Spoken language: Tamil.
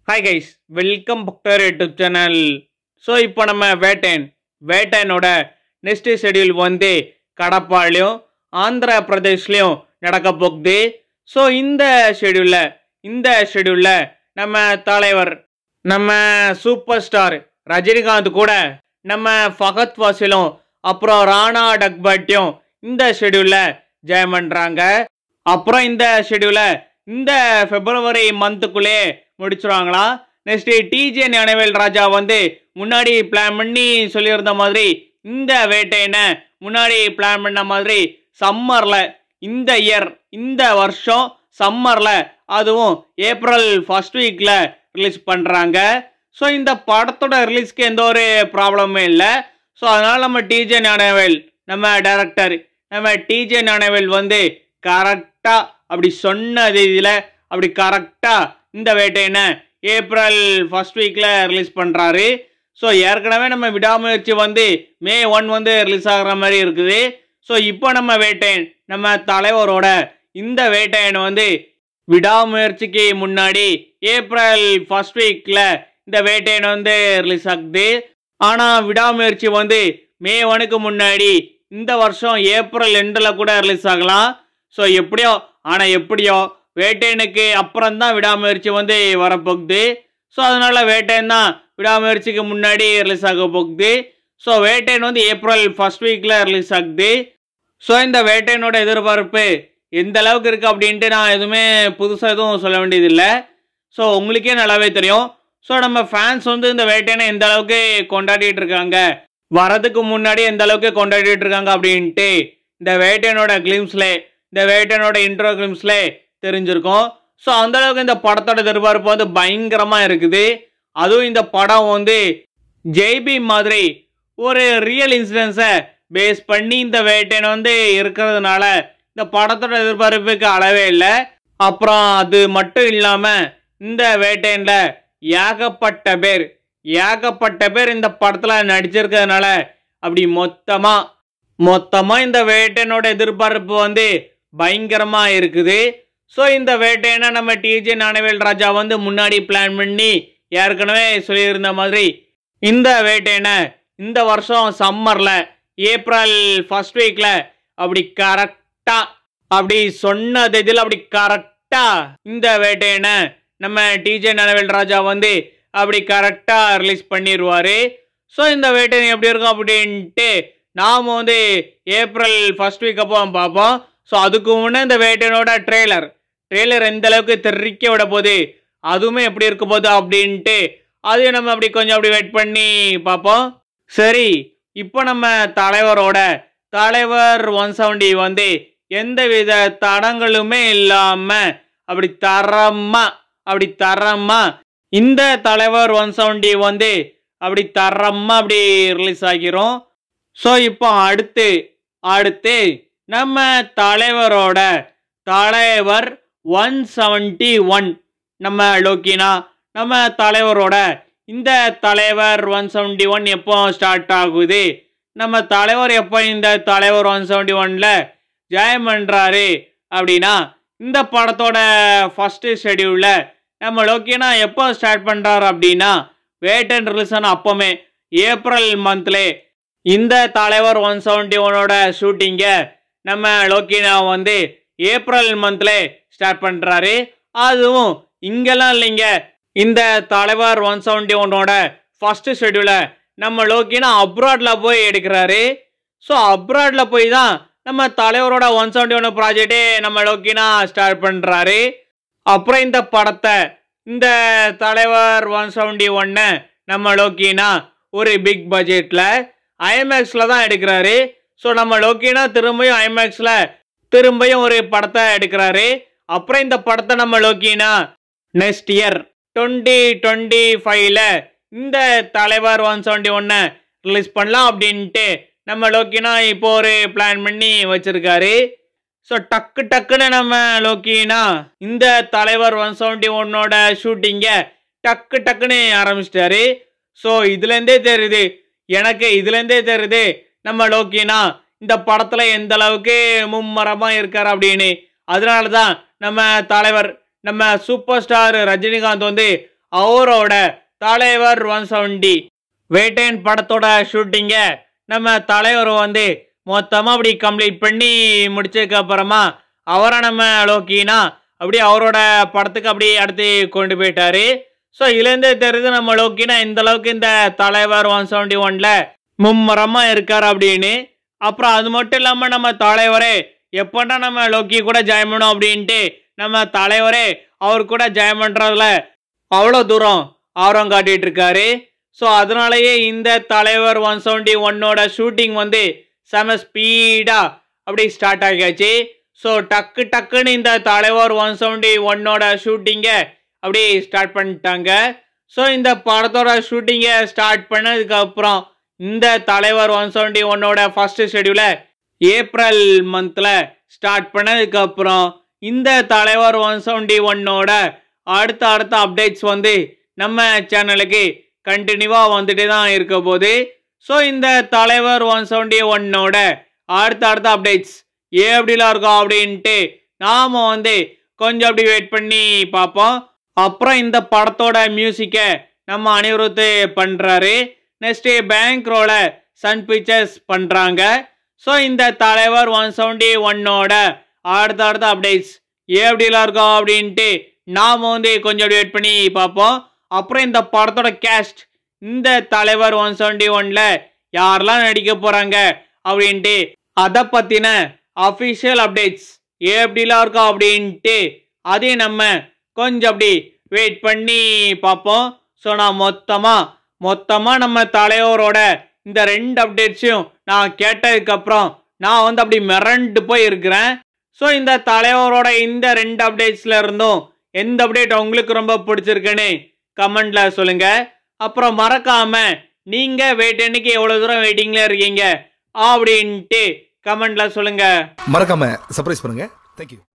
ஹாய் கைஸ் வெல்கம் பக்டர் யூடியூப் சேனல் ஸோ இப்போ நம்ம வேட்டைன் வேட்டைனோட நெக்ஸ்ட் ஷெடியூல் வந்து கடப்பாலையும் ஆந்திர பிரதேஷ்லையும் நடக்க போகுது ஸோ இந்த ஷெடியூலில் இந்த ஷெடியூலில் நம்ம தலைவர் நம்ம சூப்பர் ஸ்டார் ரஜினிகாந்த் கூட நம்ம ஃபகத் வாசிலும் அப்புறம் ராணா டக்பட்டியும் இந்த ஷெடியூலில் ஜெயம் பண்ணுறாங்க அப்புறம் இந்த ஷெடியூலை இந்த பிப்ரவரி மந்த்துக்குள்ளே முடிச்சிருவாங்களாம் நெக்ஸ்ட் டிஜே ஞானவேல் ராஜா வந்து முன்னாடி பிளான் பண்ணி சொல்லியிருந்த மாதிரி இந்த வேட்டையினை முன்னாடி பிளான் பண்ண மாதிரி சம்மரில் இந்த இயர் இந்த வருஷம் சம்மரில் அதுவும் ஏப்ரல் ஃபர்ஸ்ட் வீக்கில் ரிலீஸ் பண்ணுறாங்க ஸோ இந்த படத்தோட ரிலீஸ்க்கு எந்த ஒரு ப்ராப்ளமும் இல்லை ஸோ அதனால் நம்ம டிஜே ஞானவேல் நம்ம டைரக்டர் நம்ம டிஜே ஞானவேல் வந்து கரெக்டாக அப்படி சொன்ன தேதியில் அப்படி கரெக்டாக இந்த வேட்டையினை ஏப்ரல் ஃபர்ஸ்ட் வீக்கில் ரிலீஸ் பண்ணுறாரு ஸோ ஏற்கனவே நம்ம விடாமுயற்சி வந்து மே ஒன் வந்து ரிலீஸ் ஆகிற மாதிரி இருக்குது ஸோ இப்போ நம்ம வேட்டையன் நம்ம தலைவரோட இந்த வேட்டையன் வந்து விடாமுயற்சிக்கு முன்னாடி ஏப்ரல் ஃபர்ஸ்ட் வீக்கில் இந்த வேட்டையன் வந்து ரிலீஸ் ஆகுது ஆனால் விடாமுயற்சி வந்து மே ஒனுக்கு முன்னாடி இந்த வருஷம் ஏப்ரல் எண்டில் கூட ரிலீஸ் ஆகலாம் ஸோ எப்படியோ ஆனால் எப்படியோ வேட்டையனுக்கு அப்புறம் தான் விடாமுயற்சி வந்து வரப்போகுது ஸோ அதனால வேட்டையன் தான் விடாமுயற்சிக்கு முன்னாடி ரிலீஸ் ஆக போகுது ஸோ வேட்டையன் வந்து ஏப்ரல் ஃபர்ஸ்ட் வீக்கில் ரிலீஸ் ஆகுது ஸோ இந்த வேட்டையனோட எதிர்பார்ப்பு எந்த அளவுக்கு இருக்குது அப்படின்ட்டு நான் எதுவுமே புதுசாக எதுவும் சொல்ல வேண்டியதில்லை ஸோ உங்களுக்கே நல்லாவே தெரியும் ஸோ நம்ம ஃபேன்ஸ் வந்து இந்த வேட்டையனை எந்த அளவுக்கு கொண்டாடிட்டு இருக்காங்க வரதுக்கு முன்னாடி எந்த அளவுக்கு கொண்டாடிட்டு இருக்காங்க அப்படின்ட்டு இந்த வேட்டையனோட கிளிம்ஸ்ல இந்த வேட்டையனோட இன்ட்ரோ கிளிம்ஸ்ல தெரிஞ்சிருக்கும் ஸோ அந்த அளவுக்கு இந்த படத்தோட எதிர்பார்ப்பு வந்து பயங்கரமா இருக்குது அதுவும் இந்த படம் வந்து ஜெய்பி மாதிரி ஒரு ரியல் இன்சிடென்ஸை பேஸ் பண்ணி இந்த வேட்டையன் வந்து இருக்கிறதுனால இந்த படத்தோட எதிர்பார்ப்புக்கு அளவே இல்லை அப்புறம் அது மட்டும் இல்லாமல் இந்த வேட்டையனில் ஏகப்பட்ட பேர் ஏகப்பட்ட பேர் இந்த படத்தில் நடிச்சிருக்கிறதுனால அப்படி மொத்தமாக மொத்தமாக இந்த வேட்டையனோட எதிர்பார்ப்பு வந்து பயங்கரமாக இருக்குது ஸோ இந்த வேட்டையனை நம்ம டிஜே ஞானவேல் ராஜா வந்து முன்னாடி பிளான் பண்ணி ஏற்கனவே சொல்லியிருந்த மாதிரி இந்த வேட்டையனை இந்த வருஷம் சம்மரில் ஏப்ரல் ஃபர்ஸ்ட் வீக்கில் அப்படி கரெக்டாக அப்படி சொன்ன தேதியில் அப்படி கரெக்டாக இந்த வேட்டையனை நம்ம டிஜே ஞானவேல் ராஜா வந்து அப்படி கரெக்டாக ரிலீஸ் பண்ணிடுவார் ஸோ இந்த வேட்டையன் எப்படி இருக்கும் அப்படின்ட்டு நாம் வந்து ஏப்ரல் ஃபர்ஸ்ட் வீக் அப்போ பார்ப்போம் ஸோ அதுக்கு முன்னே இந்த வேட்டையனோட ட்ரெய்லர் ட்ரெய்லர் எந்த அளவுக்கு தெறிக்க விட போகுது அதுவுமே எப்படி இருக்க போகுது அப்படின்ட்டு அதையும் நம்ம அப்படி கொஞ்சம் அப்படி வெயிட் பண்ணி பார்ப்போம் சரி இப்போ நம்ம தலைவரோட தலைவர் ஒன் செவன்டி வந்து எந்த வித தடங்களுமே இல்லாமல் அப்படி தரமா அப்படி தரமா இந்த தலைவர் ஒன் செவன்டி வந்து அப்படி தரமா அப்படி ரிலீஸ் ஆகிரும் ஸோ இப்போ அடுத்து அடுத்து நம்ம தலைவரோட தலைவர் ஒன் செவன்டி ஒன் நம்ம லோக்கினா நம்ம தலைவரோட இந்த தலைவர் ஒன் செவன்டி ஒன் எப்போ ஸ்டார்ட் ஆகுது நம்ம தலைவர் எப்போ இந்த தலைவர் ஒன் செவன்டி ஒனில் ஜெயம் பண்ணுறாரு அப்படின்னா இந்த படத்தோட ஃபஸ்ட்டு ஷெடியூலில் நம்ம லோக்கினா எப்போ ஸ்டார்ட் பண்ணுறாரு அப்படின்னா வேட்டன் ரிலீஸ் ஆன அப்போமே ஏப்ரல் மந்த்லே இந்த தலைவர் ஒன் செவன்டி ஒனோட ஷூட்டிங்கை நம்ம லோக்கினா வந்து ஏப்ரல் மந்த்ல ஸ்டார்ட் பண்ணுறாரு அதுவும் இங்கெல்லாம் இல்லைங்க இந்த தலைவர் ஒன் செவன்டி ஒன்னோட ஃபர்ஸ்ட் ஷெடியூலை நம்ம லோக்கினா அப்ராடில் போய் எடுக்கிறாரு ஸோ அப்ராடில் போய் தான் நம்ம தலைவரோட ஒன் செவன்டி ஒன் ப்ராஜெக்டே நம்ம லோக்கினா ஸ்டார்ட் பண்ணுறாரு அப்புறம் இந்த படத்தை இந்த தலைவர் ஒன் செவன்டி ஒன்னை நம்ம லோக்கினா ஒரு பிக் பட்ஜெட்டில் ஐமேக்ஸில் தான் எடுக்கிறாரு ஸோ நம்ம லோக்கினா திரும்பியும் ஐமேக்ஸில் திரும்பியும் ஒரு படத்தை எடுக்கிறாரு அப்புறம் இந்த படத்தை நம்ம லோக்கினா நெக்ஸ்ட் இயர் டுவெண்ட்டி டுவெண்ட்டி ஃபைவ்ல இந்த தலைவர் ஒன் செவன்டி ஒன்னை ரிலீஸ் பண்ணலாம் அப்படின்ட்டு நம்ம லோக்கினா இப்போ ஒரு பிளான் பண்ணி வச்சிருக்காரு ஸோ டக்கு டக்குன்னு நம்ம லோக்கினா இந்த தலைவர் ஒன் செவன்டி ஒன்னோட ஷூட்டிங்கை டக்கு டக்குன்னு ஆரம்பிச்சிட்டாரு ஸோ இதுலேருந்தே தெரியுது எனக்கு இதுலேருந்தே தெரியுது நம்ம லோக்கினா இந்த படத்தில் எந்த அளவுக்கு மும்மரமாக இருக்கார் அப்படின்னு அதனால தான் நம்ம தலைவர் நம்ம சூப்பர் ஸ்டார் ரஜினிகாந்த் வந்து அவரோட தலைவர் ஒன் செவன்டி வேட்டையன் படத்தோட ஷூட்டிங்க நம்ம தலைவர் வந்து மொத்தமாக அப்படி கம்ப்ளீட் பண்ணி முடிச்சதுக்கு அப்புறமா அவரை நம்ம லோக்கினா அப்படி அவரோட படத்துக்கு அப்படி அடுத்து கொண்டு போயிட்டாரு ஸோ இதுலேருந்தே தெரியுது நம்ம லோக்கினா இந்த அளவுக்கு இந்த தலைவர் ஒன் செவன்டி ஒன்ல மும்மரமாக இருக்கார் அப்படின்னு அப்புறம் அது மட்டும் இல்லாமல் நம்ம தலைவரே எப்படா நம்ம லோக்கி கூட ஜாயின் பண்ணோம் அப்படின்ட்டு நம்ம தலைவரே அவர் கூட ஜாயின் பண்ணுறதுல அவ்வளோ தூரம் ஆர்வம் காட்டிட்டு இருக்காரு ஸோ அதனாலயே இந்த தலைவர் ஒன் செவன்டி ஒன்னோட ஷூட்டிங் வந்து செம ஸ்பீடாக அப்படி ஸ்டார்ட் ஆகியாச்சு ஸோ டக்கு டக்குன்னு இந்த தலைவர் ஒன் செவன்டி ஒன்னோட ஷூட்டிங்கை அப்படி ஸ்டார்ட் பண்ணிட்டாங்க ஸோ இந்த படத்தோட ஷூட்டிங்கை ஸ்டார்ட் பண்ணதுக்கு அப்புறம் இந்த தலைவர் ஒன் செவன்டி ஒன்னோட ஃபர்ஸ்ட் ஷெடியூலை ஏப்ரல் மந்தில் ஸ்டார்ட் பண்ணதுக்கு அப்புறம் இந்த தலைவர் ஒன் செவன்டி ஒன்னோட அடுத்த அடுத்த அப்டேட்ஸ் வந்து நம்ம சேனலுக்கு கண்டினியூவாக வந்துட்டே தான் இருக்க போது ஸோ இந்த தலைவர் ஒன் செவன்டி ஒன்னோட அடுத்த அடுத்த அப்டேட்ஸ் எப்படிலாம் இருக்கும் அப்படின்ட்டு நாம் வந்து கொஞ்சம் அப்படி வெயிட் பண்ணி பார்ப்போம் அப்புறம் இந்த படத்தோட மியூசிக்கை நம்ம அனிருத்து பண்ணுறாரு நெக்ஸ்ட்டு பேங்க் ரோல சன் பிக்சர்ஸ் பண்ணுறாங்க ஸோ இந்த தலைவர் ஒன் செவன்டி ஒன்னோட அடுத்த அடுத்த அப்டேட்ஸ் எப்படிலாம் இருக்கும் அப்படின்ட்டு நாம் வந்து கொஞ்சம் வெயிட் பண்ணி பார்ப்போம் அப்புறம் இந்த படத்தோட கேஸ்ட் இந்த தலைவர் ஒன் செவன்டி ஒன்ல யாரெல்லாம் நடிக்க போகிறாங்க அப்படின்ட்டு அதை பற்றின அஃபிஷியல் அப்டேட்ஸ் எப்படிலாம் இருக்கும் அப்படின்ட்டு அதையும் நம்ம கொஞ்சம் அப்படி வெயிட் பண்ணி பார்ப்போம் ஸோ நான் மொத்தமாக மொத்தமாக நம்ம தலைவரோட இந்த ரெண்டு அப்டேட்ஸையும் நான் கேட்டதுக்கப்புறம் நான் வந்து அப்படி மிரண்டு போய் இருக்கிறேன் ஸோ இந்த தலைவரோட இந்த ரெண்டு அப்டேட்ஸ்ல இருந்தும் எந்த அப்டேட் உங்களுக்கு ரொம்ப பிடிச்சிருக்குன்னு கமெண்ட்ல சொல்லுங்க அப்புறம் மறக்காம நீங்க வெயிட் அன்னைக்கு எவ்வளவு தூரம் வெயிட்டிங்ல இருக்கீங்க அப்படின்ட்டு கமெண்ட்ல சொல்லுங்க மறக்காம சர்ப்ரைஸ் பண்ணுங்க தேங்க்யூ